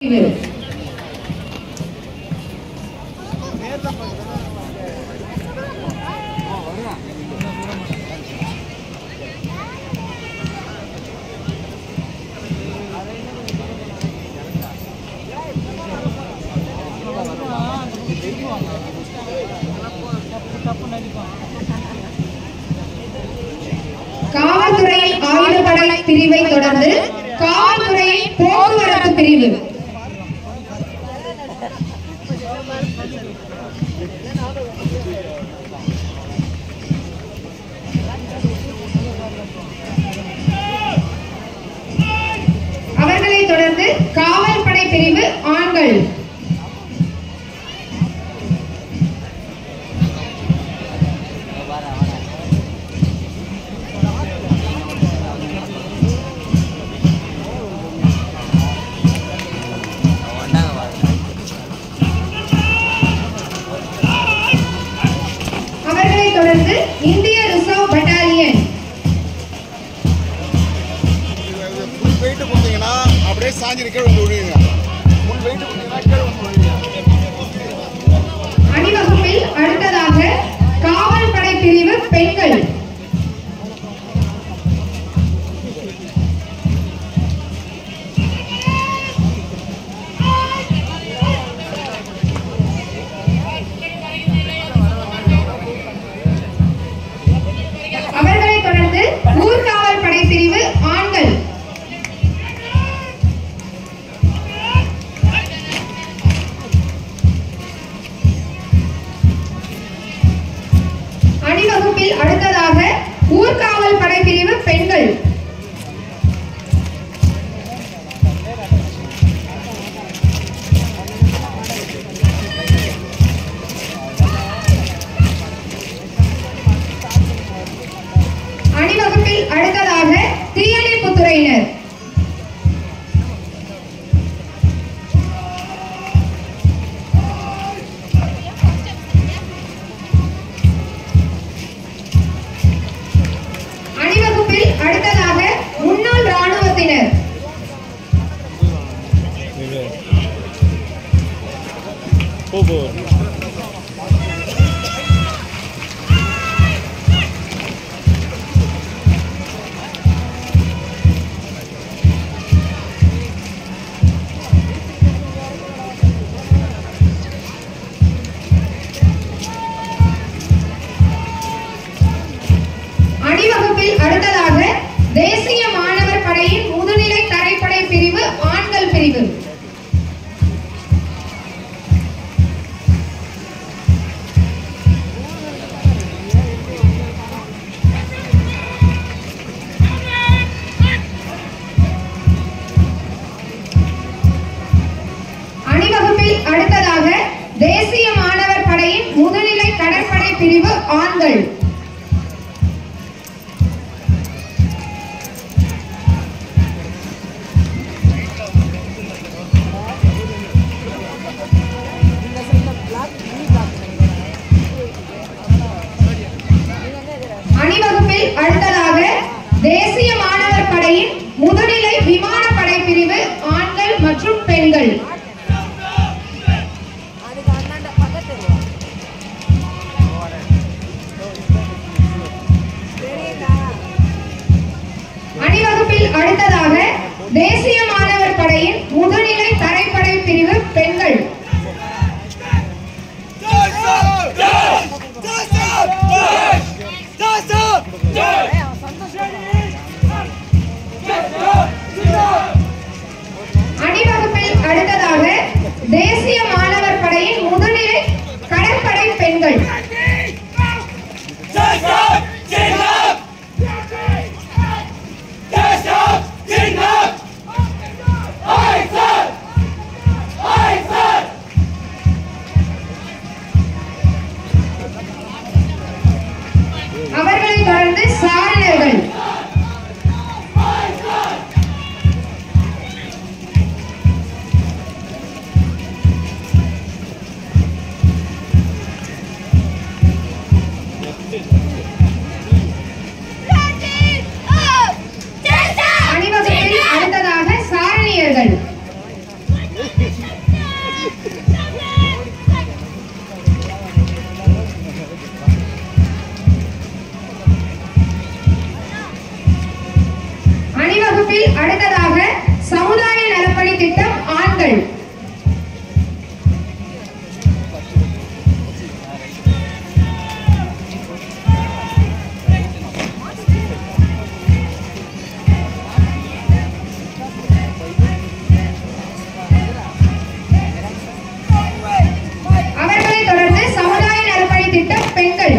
பிரிவு காவல்துறையின் ஆயுதப்படை பிரிவை தொடர்ந்து காவல்துறையின் போக்குவரத்து பிரிவு அவர்களைத் தொடர்ந்து காவல்படை பிரிவு ஆண்கள் அவர்களைத் தொடர்ந்து இந்திய ரிசர்வ் பட்டாலியன் ஃபுல் வெயிட் போட்டீங்கன்னா அப்படியே சாஞ்சிரு கீழே வந்து விழுவீங்க ஃபுல் வெயிட் போட்டீங்கன்னா கீழே வந்து விழுவீங்க அணிவகுப்பில் அடுத்ததாக காவல்படை பிரிவு பெண்கள் அவர்களைத் தொடர்ந்து ஊர்காவல் படை பிரிவு ஆண்கள் அணிவகுப்பில் அடுத்ததாக ஊர்காவல் படை பிரிவு பெண்கள் அணிவகுப்பில் அடுத்ததாக தீயணைப்புத் துறையினர் அணிவகுப்பில் அடுத்ததாக முன்னாள் ராணுவத்தினர் போ போ அணிவகுப்பில் அடுத்ததாக தேசிய மாணவர் படையின் முதுநிலை தரைப்படை பிரிவு ஆண்கள் பிரிவு அணிவகுப்பில் அடுத்ததாக தேசிய மாணவர் படையின் முதுநிலை கடற்படை பிரிவு ஆண்கள் அணிவகுப்பில் அடுத்ததாக தேசிய மாணவர் படையின் முதுநிலை விமானப்படை பிரிவு ஆண்கள் மற்றும் பெண்கள் அதுக்கு அந்தாண்ட பக்கத்து தெரியுதா அணிவகுப்பில் அடுத்ததாக தேசிய மாணவர் படையின் முதுநிலை தரைப்படை பிரிவு பெண்கள் ஏய், அவன் சந்தோஷம் அணிவகுப்பில் அடுத்ததாக தேசிய மாணவர் படையின் முதுநிலை கடற்படை பெண்கள் அவர்களைத் தொடர்ந்து சாரணர்கள் அணிவகுப்பில் அடுத்ததாக சமுதாய நலப்பணி திட்டம் ஆண்கள் அவர்களைத் தொடர்ந்து சமுதாய நலப்பணி திட்டம் பெண்கள்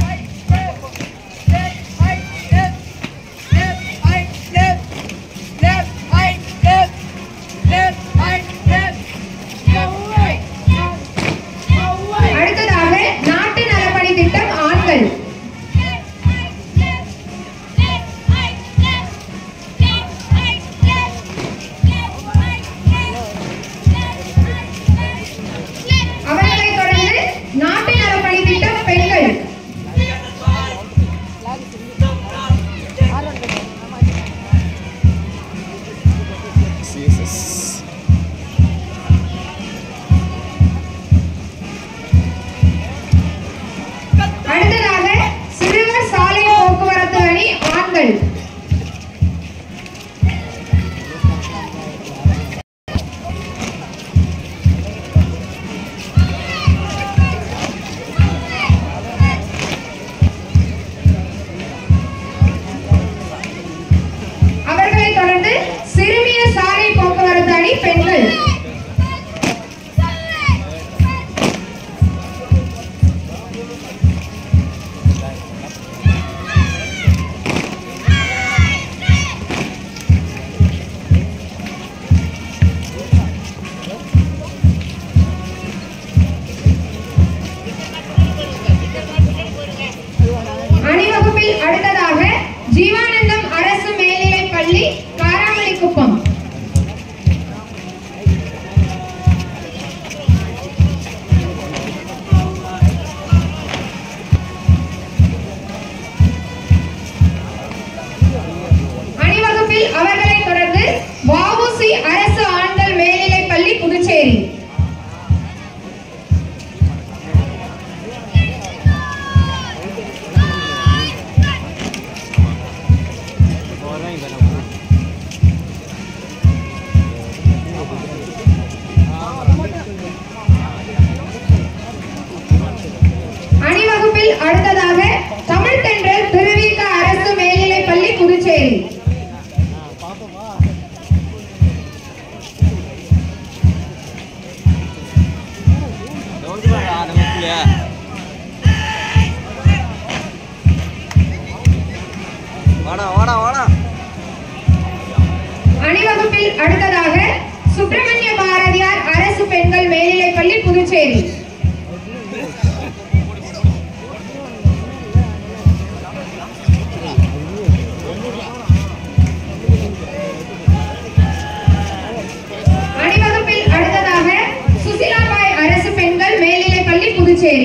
அடுத்ததாக நாட்டு நலப்பணி திட்டம் ஆண்கள் அவர்களைத் தொடர்ந்து நாட்டு நலப்பணி திட்டம் பெண்கள் சிஎஸ்எஸ் அடுத்ததாக சிறுவர் சாலை போக்குவரத்து அணி ஆண்கள் அவர்களைத் தொடர்ந்து சிறுமியர் சாலை போக்குவரத்து அணி பெண்கள் அணிவகுப்பில் அடுத்ததாக ஜீவானந்தம் அரசு மேல்நிலைப் பள்ளி காராமணிக்குப்பம் அணிவகுப்பில் அவர்களைத் தொடர்ந்து வஉசி அரசு ஆண்கள் மேல்நிலைப் பள்ளி புதுச்சேரி அணிவகுப்பில் அடுத்ததாக தமிழ் தென்றல் திருவிக அரசு மேல்நிலைப் பள்ளி புதுச்சேரி வாடா வாடா வாடா அணிவகுப்பில் அடுத்ததாக சுப்பிரமணிய பாரதியார் அரசு பெண்கள் மேல்நிலைப் பள்ளி புதுச்சேரி அணிவகுப்பில் அடுத்ததாக சுசிலாபாய் அரசு பெண்கள் மேல்நிலைப் பள்ளி புதுச்சேரி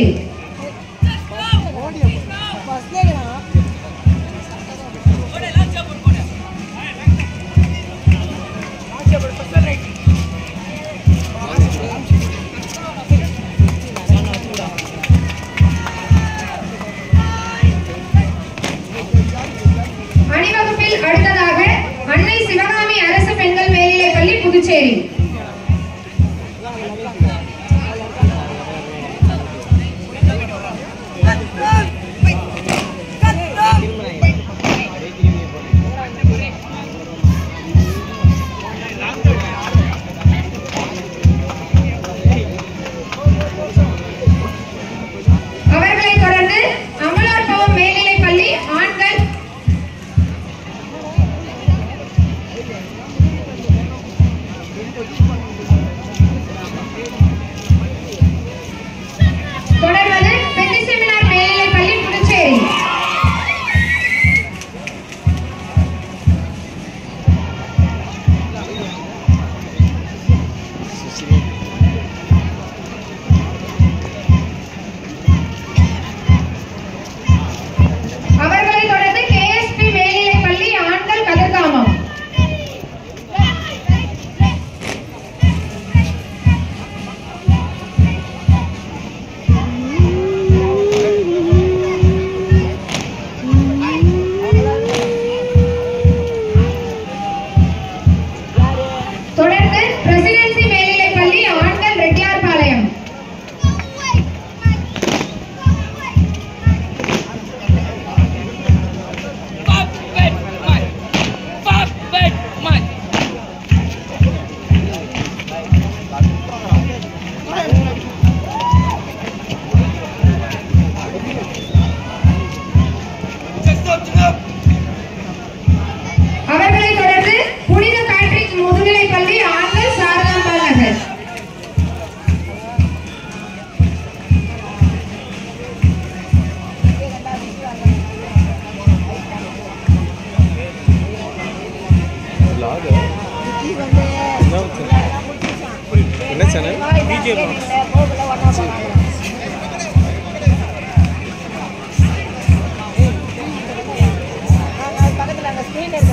என்ன சேனல் பிஜே போகல ஒன்றா போனாங்க பக்கத்தில் அங்கே ஸ்க்ரீன்